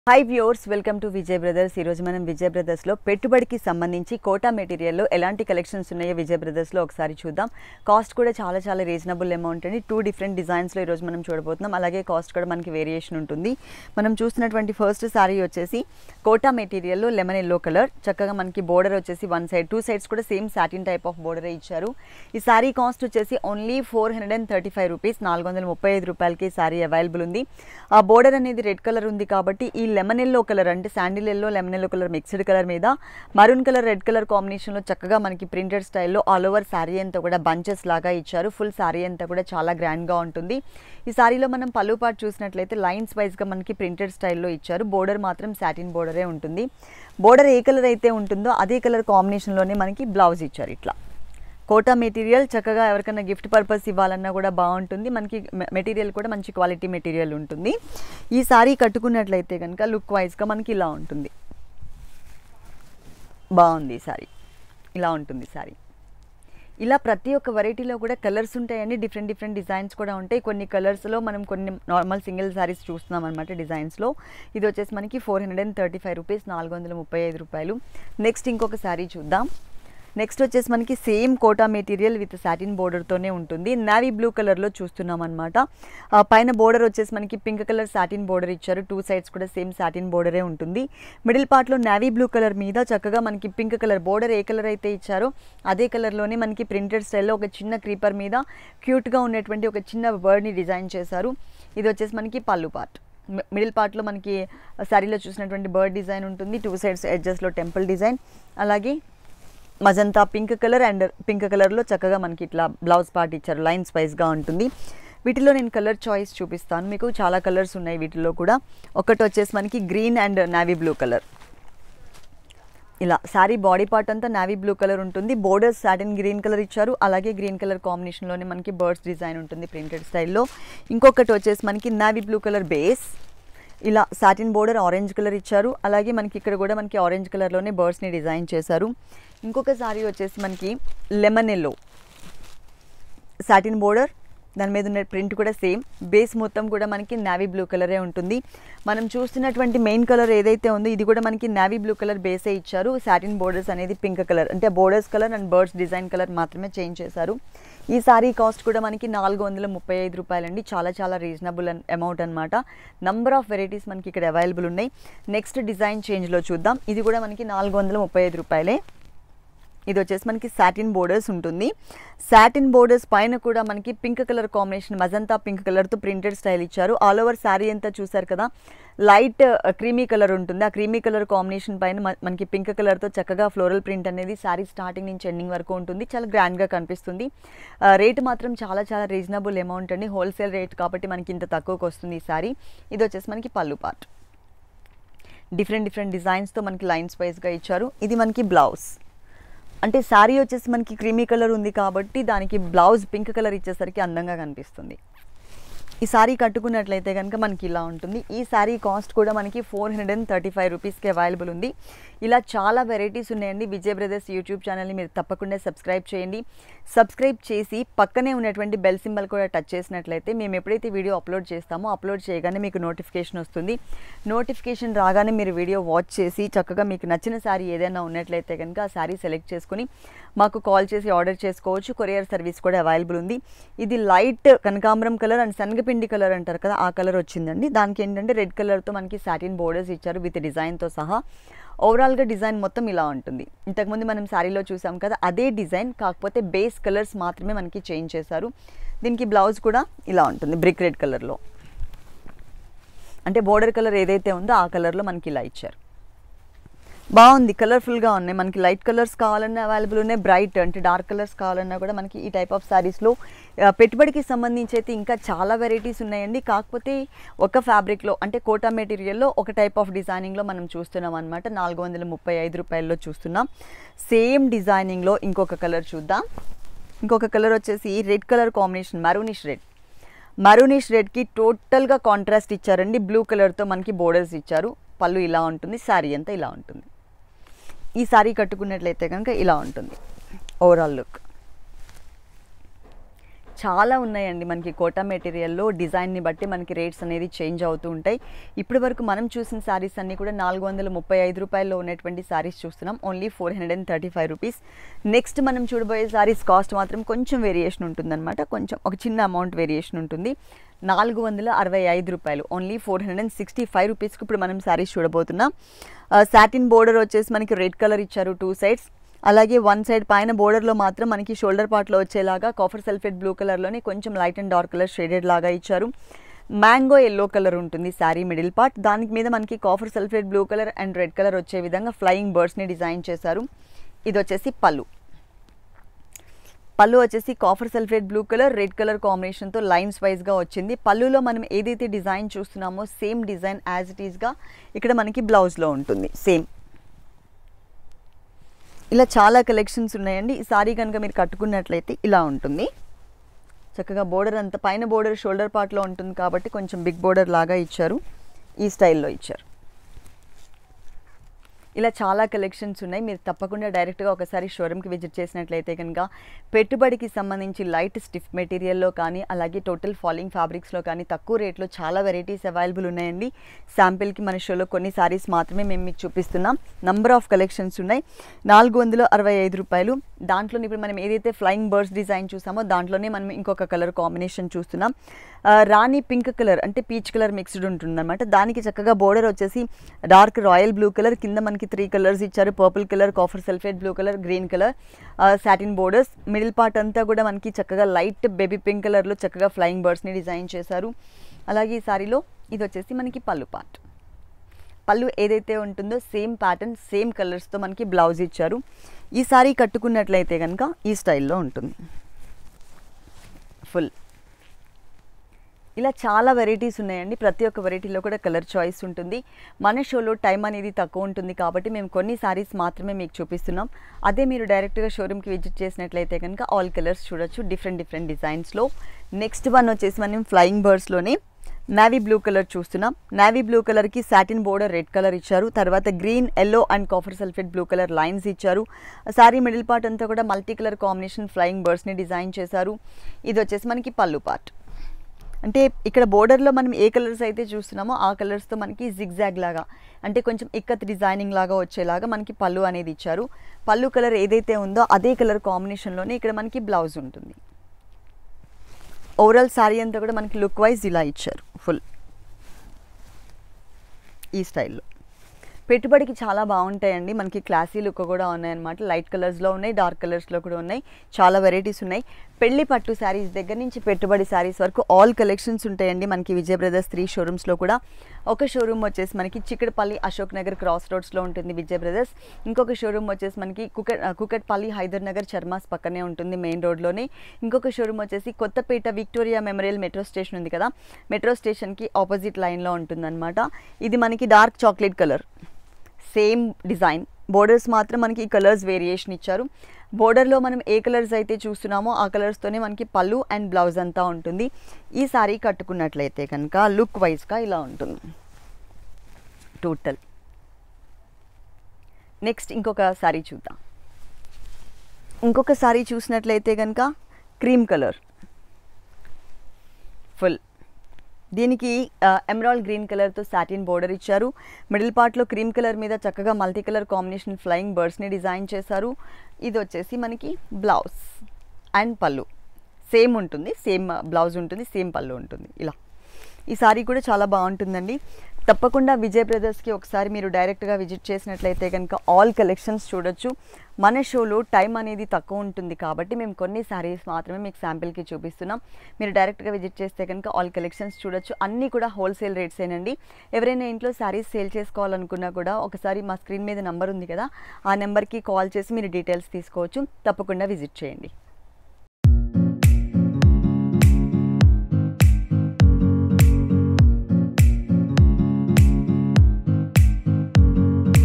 hi viewers welcome to Vijay brothers ఈరోజు మనం విజయ్ బ్రదర్స్లో పెట్టుబడికి సంబంధించి కోటా మెటీరియల్లో ఎలాంటి కలెక్షన్స్ ఉన్నాయో విజయ్ బ్రదర్స్లో ఒకసారి చూద్దాం కాస్ట్ కూడా చాలా చాలా రీజనబుల్ అమౌంట్ అండి టూ డిఫరెంట్ డిజైన్స్లో ఈరోజు మనం చూడబోతున్నాం అలాగే కాస్ట్ కూడా మనకి వేరియేషన్ ఉంటుంది మనం చూస్తున్నటువంటి ఫస్ట్ శారీ వచ్చేసి కోటా మెటీరియల్లో లెమన్ ఎల్లో కలర్ చక్కగా మనకి బోర్డర్ వచ్చేసి వన్ సైడ్ టూ సైడ్స్ కూడా సేమ్ సాటిన్ టైప్ ఆఫ్ బోర్డరే ఇచ్చారు ఈ శారీ కాస్ట్ వచ్చేసి only four hundred and thirty five rupees నాలుగు వందల ముప్పై ఐదు రూపాయలకి ఈ శారీ అవైలబుల్ ఉంది ఆ బోర్డర్ అనేది రెడ్ కలర్ ఉంది కాబట్టి ఈ లెమన్ ఎల్లో కలర్ అంటే sandal yellow lemon yellow colour mixed colour మీద మరూన్ కలర్ రెడ్ కలర్ కాంబినేషన్లో చక్కగా మనకి ప్రింటెడ్ స్టైల్లో ఆల్ ఓవర్ శారీ అంతా కూడా బంచెస్ లాగా ఇచ్చారు ఫుల్ శారీ అంతా కూడా చాలా గ్రాండ్గా ఉంటుంది ఈ శారీలో మనం పళ్ళు పాటు చూసినట్లయితే లైన్స్ వైజ్గా మనకి ప్రింటెడ్ స్టైల్లో ఇచ్చారు బోర్డర్ మాత్రం సాటిన్ బోర్డరే ఉంటుంది బోర్డర్ ఏ కలర్ అయితే ఉంటుందో అదే కలర్ కాంబినేషన్లోనే మనకి బ్లౌజ్ ఇచ్చారు ఇట్లా కోటా మెటీరియల్ చక్కగా ఎవరికైనా గిఫ్ట్ పర్పస్ ఇవ్వాలన్నా కూడా బాగుంటుంది మనకి మె- మెటీరియల్ కూడా మంచి క్వాలిటీ మెటీరియల్ ఉంటుంది ఈ సారీ కట్టుకున్నట్లయితే కనుక లుక్ వైజ్గా మనకి ఇలా ఉంటుంది బాగుంది ఈ సారీ ఇలా ఉంటుంది సారీ ఇలా ప్రతి ఒక్క వెరైటీలో కూడా కలర్స్ ఉంటాయండి డిఫరెంట్ డిఫరెంట్ డిజైన్స్ కూడా ఉంటాయి కొన్ని కలర్స్లో మనం కొన్ని నార్మల్ సింగిల్ సారీస్ చూస్తున్నాం అనమాట డిజైన్స్లో ఇది వచ్చేసి మనకి four hundred and thirty five rupees నాలుగు వందల ముప్పై ఐదు రూపాయలు నెక్స్ట్ ఇంకొక శారీ చూద్దాం నెక్స్ట్ వచ్చేసి మనకి same Kota material with satin బోర్డర్తోనే ఉంటుంది నావీ బ్లూ కలర్లో చూస్తున్నాం అనమాట పైన బోర్డర్ వచ్చేసి మనకి పింక్ కలర్ సాటిన్ బోర్డర్ ఇచ్చారు టూ సైడ్స్ కూడా సేమ్ సాటిన్ బోర్డరే ఉంటుంది మిడిల్ పార్ట్లో నావీ బ్లూ కలర్ మీద చక్కగా మనకి పింక్ కలర్ బోర్డర్ ఏ కలర్ అయితే ఇచ్చారో అదే కలర్లోనే మనకి ప్రింటెడ్ స్టైల్లో ఒక చిన్న క్రీపర్ మీద క్యూట్గా ఉన్నటువంటి ఒక చిన్న బర్డ్ని డిజైన్ చేశారు ఇది వచ్చేసి మనకి పళ్ళు పార్ట్ మి- మిడిల్ పార్ట్లో మనకి శారీలో చూసినటువంటి బర్డ్ డిజైన్ ఉంటుంది టూ సైడ్స్ ఎడ్జెస్లో టెంపుల్ డిజైన్ అలాగే magenta pink colour and pink కలర్లో చక్కగా మనకి ఇట్లా బ్లౌజ్ పార్ట్ ఇచ్చారు లైన్స్ వైజ్గా ఉంటుంది వీటిలో నేను కలర్ చాయిస్ చూపిస్తాను మీకు చాలా కలర్స్ ఉన్నాయి వీటిలో కూడా ఒకటి వచ్చేసి మనకి green and navy blue colour ఇలా శారీ బాడీ పార్ట్ అంతా నావీ బ్లూ కలర్ ఉంటుంది బోర్డర్స్ సాటిన్ గ్రీన్ కలర్ ఇచ్చారు అలాగే గ్రీన్ కలర్ కాంబినేషన్లోనే మనకి బర్డ్స్ డిజైన్ ఉంటుంది ప్రింటెడ్ స్టైల్లో ఇంకొకటి వచ్చేసి మనకి నావీ బ్లూ కలర్ బేస్ ఇలా సాటిన్ బోర్డర్ ఆరెంజ్ కలర్ ఇచ్చారు అలాగే మనకి ఇక్కడ కూడా మనకి ఆరెంజ్ కలర్లోనే బర్డ్స్ని డిజైన్ చేశారు ఇంకొక సారీ వచ్చేసి మనకి లెమన్ ఎల్లో సాటిన్ బోర్డర్ దాని మీద ఉన్న ప్రింట్ కూడా సేమ్ బేస్ మొత్తం కూడా మనకి నావీ బ్లూ కలరే ఉంటుంది మనం చూస్తున్నటువంటి మెయిన్ కలర్ ఏదైతే ఉందో ఇది కూడా మనకి నావీ బ్లూ కలర్ బేసే ఇచ్చారు సాటిన్ బోర్డర్స్ అనేది పింక్ కలర్ అంటే borders colour and birds design colour మాత్రమే చేంజ్ చేశారు ఈ సారీ కాస్ట్ కూడా మనకి నాలుగు వందల ముప్పై ఐదు రూపాయలండి చాలా చాలా రీజనబుల్ అమౌంట్ అనమాట నంబర్ ఆఫ్ వెరైటీస్ మనకి ఇక్కడ అవైలబుల్ ఉన్నాయి నెక్స్ట్ డిజైన్ చేంజ్లో చూద్దాం ఇది కూడా మనకి నాలుగు వందల ముప్పై ఐదు రూపాయలే ఇది వచ్చేసి మనకి సాటిన్ బోర్డర్స్ ఉంటుంది సాటిన్ బోర్డర్స్ పైన కూడా మనకి pink colour combination magenta pink కలర్తో ప్రింటెడ్ స్టైల్ ఇచ్చారు ఆల్ ఓవర్ శారీ అంతా చూసారు కదా లైట్ క్రీమీ కలర్ ఉంటుంది ఆ క్రీమీ కలర్ కాంబినేషన్ పైన మ- మనకి పింక్ కలర్తో చక్కగా ఫ్లోరల్ ప్రింట్ అనేది శారీ స్టార్టింగ్ నుంచి ఎండింగ్ వరకు ఉంటుంది చాలా గ్రాండ్గా కనిపిస్తుంది రేట్ మాత్రం చాలా చాలా రీజనబుల్ అమౌంట్ అండి హోల్సేల్ రేట్ కాబట్టి మనకి ఇంత తక్కువకి వస్తుంది ఈ శారీ ఇది వచ్చేసి మనకి పళ్ళు పార్ట్ డిఫరెంట్ డిఫరెంట్ డిజైన్స్తో మనకి లైన్స్ వైజ్గా ఇచ్చారు ఇది మనకి బ్లౌజ్ అంటే శారీ వచ్చేసి మనకి క్రీమీ కలర్ ఉంది కాబట్టి దానికి బ్లౌజ్ పింక్ కలర్ ఇచ్చేసరికి అందంగా కనిపిస్తుంది ఈ శారీ కట్టుకున్నట్లయితే కనుక మనకి ఇలా ఉంటుంది ఈ శారీ కాస్ట్ కూడా మనకి four hundred and thirty five రూపీస్కి అవైలబుల్ ఉంది ఇలా చాలా వెరైటీస్ ఉన్నాయండి విజయ్ బ్రదర్స్ యూట్యూబ్ ఛానల్ని మీరు తప్పకుండా సబ్స్క్రైబ్ చేయండి సబ్స్క్రైబ్ చేసి పక్కనే ఉన్నటువంటి బెల్ సింబల్ కూడా టచ్ చేసినట్లయితే మేము ఎప్పుడైతే వీడియో అప్లోడ్ చేస్తామో అప్లోడ్ చేయగానే మీకు నోటిఫికేషన్ వస్తుంది నోటిఫికేషన్ రాగానే మీరు వీడియో వాచ్ చేసి చక్కగా మీకు నచ్చిన శారీ ఏదైనా ఉన్నట్లయితే కనుక ఆ శారీ సెలెక్ట్ చేసుకుని మాకు కాల్ చేసి ఆర్డర్ చేసుకోవచ్చు కొరియర్ సర్వీస్ కూడా అవైలబుల్ ఉంది ఇది లైట్ కనకాంబరం కలర్ అండ్ శనగపిండి కలర్ అంటారు కదా ఆ కలర్ వచ్చిందండి దానికి ఏంటంటే రెడ్ కలర్తో మనకి సాటిన్ బోర్డర్స్ ఇచ్చారు విత్ డిజైన్తో సహా ఓవరాల్గా డిజైన్ మొత్తం ఇలా ఉంటుంది ఇంతకుముందు మనం శారీలో చూసాం కదా అదే డిజైన్ కాకపోతే బేస్ కలర్స్ మాత్రమే మనకి చేంజ్ చేశారు దీనికి బ్లౌజ్ కూడా ఇలా ఉంటుంది బ్రిక్ రెడ్ కలర్లో అంటే బోర్డర్ కలర్ ఏదైతే ఉందో ఆ కలర్లో మనకి ఇలా ఇచ్చారు బాగుంది కలర్ఫుల్గా ఉన్నాయి మనకి లైట్ కలర్స్ కావాలన్నా అవైలబుల్ ఉన్నాయి బ్రైట్ అంటే డార్క్ కలర్స్ కావాలన్నా కూడా మనకి ఈ టైప్ ఆఫ్ శారీస్లో పెట్టుబడికి సంబంధించి అయితే ఇంకా చాలా వెరైటీస్ ఉన్నాయండి కాకపోతే ఒక ఫ్యాబ్రిక్లో అంటే కోటా మెటీరియల్లో ఒక టైప్ ఆఫ్ డిజైనింగ్లో మనం చూస్తున్నాం అనమాట నాలుగు వందల ముప్పై ఐదు రూపాయల్లో చూస్తున్నాం సేమ్ డిజైనింగ్లో ఇంకొక కలర్ చూద్దాం ఇంకొక కలర్ వచ్చేసి red colour combination maroonish red maroonish రెడ్కి టోటల్గా కాంట్రాస్ట్ ఇచ్చారండి బ్లూ కలర్తో మనకి బోర్డర్స్ ఇచ్చారు పళ్ళు ఇలా ఉంటుంది శారీ అంతా ఇలా ఉంటుంది ఈ శారీ కట్టుకున్నట్లయితే కనుక ఇలా ఉంటుంది ఓవరాల్ లుక్ చాలా ఉన్నాయండి మనకి కోటా మెటీరియల్లో డిజైన్ని బట్టి మనకి రేట్స్ అనేది చేంజ్ అవుతూ ఉంటాయి ఇప్పటి వరకు మనం చూసిన శారీస్ అన్నీ కూడా నాలుగు వందల ముప్పై ఐదు రూపాయల్లో ఉన్నటువంటి శారీస్ చూస్తున్నాం only four hundred and thirty five rupees next మనం చూడబోయే శారీస్ కాస్ట్ మాత్రం కొంచెం వేరియేషన్ ఉంటుందన్నమాట కొంచెం ఒక చిన్న అమౌంట్ వేరియేషన్ ఉంటుంది నాలుగు వందల అరవై ఐదు రూపాయలు only four hundred and sixty five రూపీస్కి ఇప్పుడు మనం శారీస్ చూడబోతున్నాం సాటిన్ బోర్డర్ వచ్చేసి మనకి రెడ్ కలర్ ఇచ్చారు టూ సైడ్స్ అలాగే వన్ సైడ్ పైన బోర్డర్లో మాత్రం మనకి షోల్డర్ పార్ట్లో వచ్చేలాగా కాఫర్ సల్ఫేట్ బ్లూ కలర్లోనే కొంచెం light and dark colour shaded లాగా ఇచ్చారు మ్యాంగో ఎల్లో కలర్ ఉంటుంది శారీ మిడిల్ పార్ట్ దానికి మీద మనకి copper sulphate blue colour and red colour వచ్చే విధంగా ఫ్లయింగ్ బర్డ్స్ని డిజైన్ చేశారు ఇది వచ్చేసి పళ్ళు పళ్ళు వచ్చేసి copper sulphate blue colour red colour కాంబినేషన్తో లైన్స్ వైజ్గా వచ్చింది పళ్ళులో మనం ఏదైతే డిజైన్ చూస్తున్నామో సేమ్ డిజైన్ యాజ్ ఇట్ ఈస్గా ఇక్కడ మనకి బ్లౌజ్లో ఉంటుంది సేమ్ ఇలా చాలా కలెక్షన్స్ ఉన్నాయండి ఈ సారీ కనుక మీరు కట్టుకున్నట్లయితే ఇలా ఉంటుంది చక్కగా బోర్డర్ అంతా పైన బోర్డర్ షోల్డర్ పార్ట్లో ఉంటుంది కాబట్టి కొంచెం బిగ్ బోర్డర్ లాగా ఇచ్చారు ఈ స్టైల్లో ఇచ్చారు ఇలా చాలా కలెక్షన్స్ ఉన్నాయి మీరు తప్పకుండా డైరెక్ట్గా ఒకసారి షోరూమ్కి విజిట్ చేసినట్లయితే కనుక పెట్టుబడికి సంబంధించి లైట్ స్టిఫ్ మెటీరియల్లో కానీ అలాగే టోటల్ ఫాలింగ్ ఫ్యాబ్రిక్స్లో కానీ తక్కువ రేట్లో చాలా వెరైటీస్ అవైలబుల్ ఉన్నాయండి శాంపిల్కి మన షోలో కొన్ని సారీస్ మాత్రమే మేము మీకు చూపిస్తున్నాం నంబర్ ఆఫ్ కలెక్షన్స్ ఉన్నాయి నాలుగు వందల అరవై ఐదు రూపాయలు దాంట్లో ఇప్పుడు మనం ఏదైతే ఫ్లయింగ్ బర్డ్స్ డిజైన్ చూసామో దాంట్లోనే మనం ఇంకొక కలర్ కాంబినేషన్ చూస్తున్నాం ఆ, రాణి పింక్ కలర్ అంటే పీచ్ కలర్ మిక్స్డ్ ఉంటుందన్నమాట దానికి చక్కగా బోర్డర్ వచ్చేసి డార్క్ రాయల్ బ్లూ కలర్ కింద మనకి త్రీ కలర్స్ ఇచ్చారు purple colour copper sulphate blue colour green colour satin borders middle part అంతా కూడా మనకి చక్కగా లైట్ బేబీ పింక్ కలర్లో చక్కగా ఫ్లయింగ్ బర్డ్స్ని డిజైన్ చేశారు అలాగే ఈ సారీలో ఇది వచ్చేసి మనకి పళ్ళు పార్ట్ పళ్ళు ఏదైతే ఉంటుందో సేమ్ ప్యాటర్న్ సేమ్ కలర్స్తో మనకి బ్లౌజ్ ఇచ్చారు ఈ సారీ కట్టుకున్నట్లయితే కనుక ఈ స్టైల్లో ఉంటుంది ఫుల్ ఇలా చాలా వెరైటీస్ ఉన్నాయండి ప్రతి ఒక్క వెరైటీలో కూడా కలర్ చాయిస్ ఉంటుంది మన షోలో టైం అనేది తక్కువ ఉంటుంది కాబట్టి మేము కొన్ని సారీస్ మాత్రమే మీకు చూపిస్తున్నాం అదే మీరు డైరెక్ట్గా షోరూమ్కి విజిట్ చేసినట్లయితే కనుక ఆల్ కలర్స్ చూడొచ్చు డిఫరెంట్ డిఫరెంట్ డిజైన్స్లో నెక్స్ట్ వన్ వచ్చేసి మనం ఫ్లయింగ్ బర్డ్స్లోనే నావీ బ్లూ కలర్ చూస్తున్నాం నావీ బ్లూ కలర్కి సాటిన్ బోర్డర్ రెడ్ కలర్ ఇచ్చారు తర్వాత green yellow and copper sulphate blue colour lines ఇచ్చారు సారీ మిడిల్ పార్ట్ అంతా కూడా మల్టీ కలర్ కాంబినేషన్ ఫ్లయింగ్ బర్డ్స్ని డిజైన్ చేశారు ఇది వచ్చేసి మనకి పళ్ళు పార్ట్ అంటే ఇక్కడ బోర్డర్లో మనం ఏ కలర్స్ అయితే చూస్తున్నామో ఆ కలర్స్తో మనకి జిగ్జాగ్ లాగా అంటే కొంచెం ఇక్కత్ డిజైనింగ్ లాగా వచ్చేలాగా మనకి పళ్ళు అనేది ఇచ్చారు పళ్ళు కలర్ ఏదైతే ఉందో అదే కలర్ కాంబినేషన్లోనే ఇక్కడ మనకి బ్లౌజ్ ఉంటుంది ఓవరాల్ శారీ అంతా కూడా మనకి లుక్ వైజ్ ఇలా ఇచ్చారు ఫుల్ ఈ స్టైల్లో పెట్టుబడికి చాలా బాగుంటాయండి మనకి క్లాసీ లుక్ కూడా ఉన్నాయన్నమాట లైట్ కలర్స్లో ఉన్నాయి డార్క్ కలర్స్లో కూడా ఉన్నాయి చాలా వెరైటీస్ ఉన్నాయి పెళ్లి పట్టు శారీస్ దగ్గర నుంచి పెట్టుబడి శారీస్ వరకు ఆల్ కలెక్షన్స్ ఉంటాయండి మనకి విజయ్ బ్రదర్స్ త్రీ షోరూమ్స్లో కూడా ఒక షోరూమ్ వచ్చేసి మనకి చిక్కడపల్లి అశోక్ నగర్ క్రాస్ రోడ్స్లో ఉంటుంది విజయ్ బ్రదర్స్ ఇంకొక షోరూమ్ వచ్చేసి మనకి కుకట్ కుకట్పల్లి హైదర్ నగర్ చర్మాస్ పక్కనే ఉంటుంది మెయిన్ రోడ్లోనే ఇంకొక షోరూమ్ వచ్చేసి Kothapet Victoria Memorial metro station ఉంది కదా మెట్రో స్టేషన్కి ఆపోజిట్ లైన్లో ఉంటుందన్నమాట ఇది మనకి dark chocolate colour same design borders మాత్రం మనకి ఈ కలర్స్ వేరియేషన్ ఇచ్చారు బోర్డర్లో మనం ఏ కలర్స్ అయితే చూస్తున్నామో ఆ కలర్స్తోనే మనకి పళ్ళు అండ్ బ్లౌజ్ అంతా ఉంటుంది ఈ సారీ కట్టుకున్నట్లయితే కనుక లుక్ వైజ్గా ఇలా ఉంటుంది టోటల్ నెక్స్ట్ ఇంకొక సారీ చూద్దాం ఇంకొక సారీ చూసినట్లయితే కనుక క్రీమ్ కలర్ ఫుల్ దీనికి ఎమరాల్డ్ గ్రీన్ కలర్తో సాటిన్ బోర్డర్ ఇచ్చారు మిడిల్ పార్ట్లో క్రీమ్ కలర్ మీద చక్కగా మల్టీ కలర్ కాంబినేషన్ ఫ్లయింగ్ బర్డ్స్ని డిజైన్ చేశారు ఇది వచ్చేసి మనకి బ్లౌజ్ అండ్ పళ్ళు సేమ్ ఉంటుంది సేమ్ బ్లౌజ్ ఉంటుంది సేమ్ పళ్ళు ఉంటుంది ఇలా ఈ సారీ కూడా చాలా బాగుంటుందండి తప్పకుండా విజయ్ బ్రదర్స్కి ఒకసారి మీరు డైరెక్ట్గా విజిట్ చేసినట్లయితే కనుక ఆల్ కలెక్షన్స్ చూడొచ్చు మన షోలో టైం అనేది తక్కువ ఉంటుంది కాబట్టి మేము కొన్ని శారీస్ మాత్రమే మీకు శాంపిల్కి చూపిస్తున్నాం మీరు డైరెక్ట్గా విజిట్ చేస్తే కనుక ఆల్ కలెక్షన్స్ చూడొచ్చు అన్నీ కూడా హోల్సేల్ రేట్సేనండి ఎవరైనా ఇంట్లో శారీస్ సేల్ చేసుకోవాలనుకున్నా కూడా ఒకసారి మా స్క్రీన్ మీద నెంబర్ ఉంది కదా ఆ నెంబర్కి కాల్ చేసి మీరు డీటెయిల్స్ తీసుకోవచ్చు తప్పకుండా విజిట్ చేయండి